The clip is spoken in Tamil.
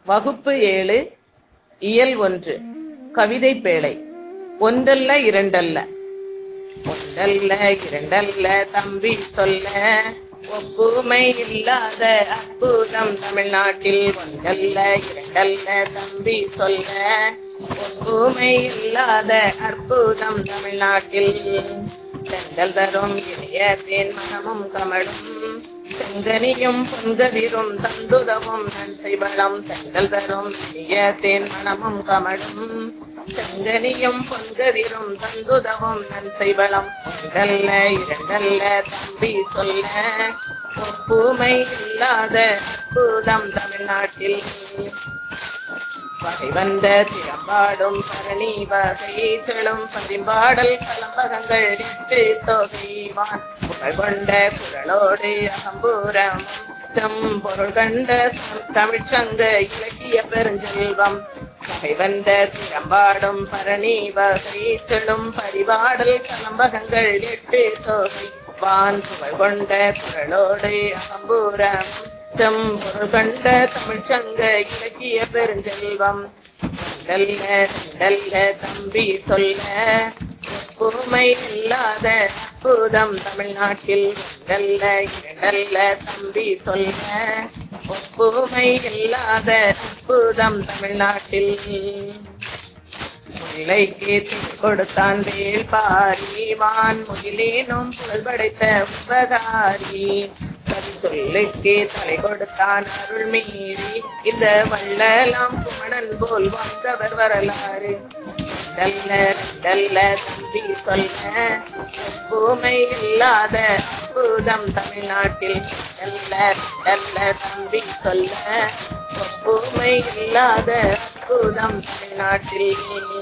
வகுப்பு ஏழு இயல் ஒன்று கவிதை பேழை ஒன்றல்ல இரண்டல்ல ஒன்றல்ல இரண்டல்ல தம்பி சொல்ல ஒப்புமை இல்லாத அற்புதம் தமிழ்நாட்டில் ஒன்றல்ல இரண்டல்ல தம்பி சொல்ல ஒப்புமை இல்லாத அற்புதம் தமிழ்நாட்டில் செங்கல் தரும் இளைய தேன் மனமும் கமழும் செங்கனியும் பொன்கதிரும் தந்துதவும் நன்சை வளம் செங்கல் தரும் இனிய தேன் மனமும் கமழும் செங்கனியும் பொன்கதிரும் தந்துதவும் நன்சை வளம் ஒன்றல்ல இரண்டல்ல தம்பி சொல்ல ஒப்புமை இல்லாத அற்புதம் தமிழ்நாட்டில் வகை வந்த திறம்பாடும் பரணி வகை செழும் பதிம்பாடல் கலம்பகங்கள் இட்டு தொகைவான் புகழ் கொண்ட குரலோடு அகம்பூரம் செம்பொருள் கண்ட தமிழ்ச்சங்க இலக்கிய பெருஞ்செல்வம் வகை வந்த திறம்பாடும் பரணி வகை செழும் பரிபாடல் கலம்பகங்கள் எட்டு தொகை வான் புகழ் கொண்ட குரலோடு அகம்பூரம் செம்பொருள் கண்ட தமிழ்ச்சங்க இலக்கிய பெருஞ்செல்வம் நல்ல நல்ல தம்பி சொல்ல ஒப்புமை இல்லாத அற்புதம் தமிழ்நாட்டில் நல்ல நல்ல தம்பி சொல்ல ஒப்புமை இல்லாத அற்புதம் தமிழ்நாட்டில் முல்லைக்கு கொடுத்தான் வேல் பாரி வான் முகிலேனும் புகழ்படைத்த உபகாரி கவி சொல்லுக்கு தலை கொடுத்தான் அருள் மீறி இந்த வள்ளலாம் குமணன் போல் வந்தவர் வரலாறு நல்ல நல்ல தம்பி சொல்ல ஒப்புமை இல்லாத அற்புதம் தமிழ்நாட்டில் நல்ல நல்ல தம்பி சொல்ல ஒப்புமை இல்லாத அற்புதம் தமிழ்நாட்டில்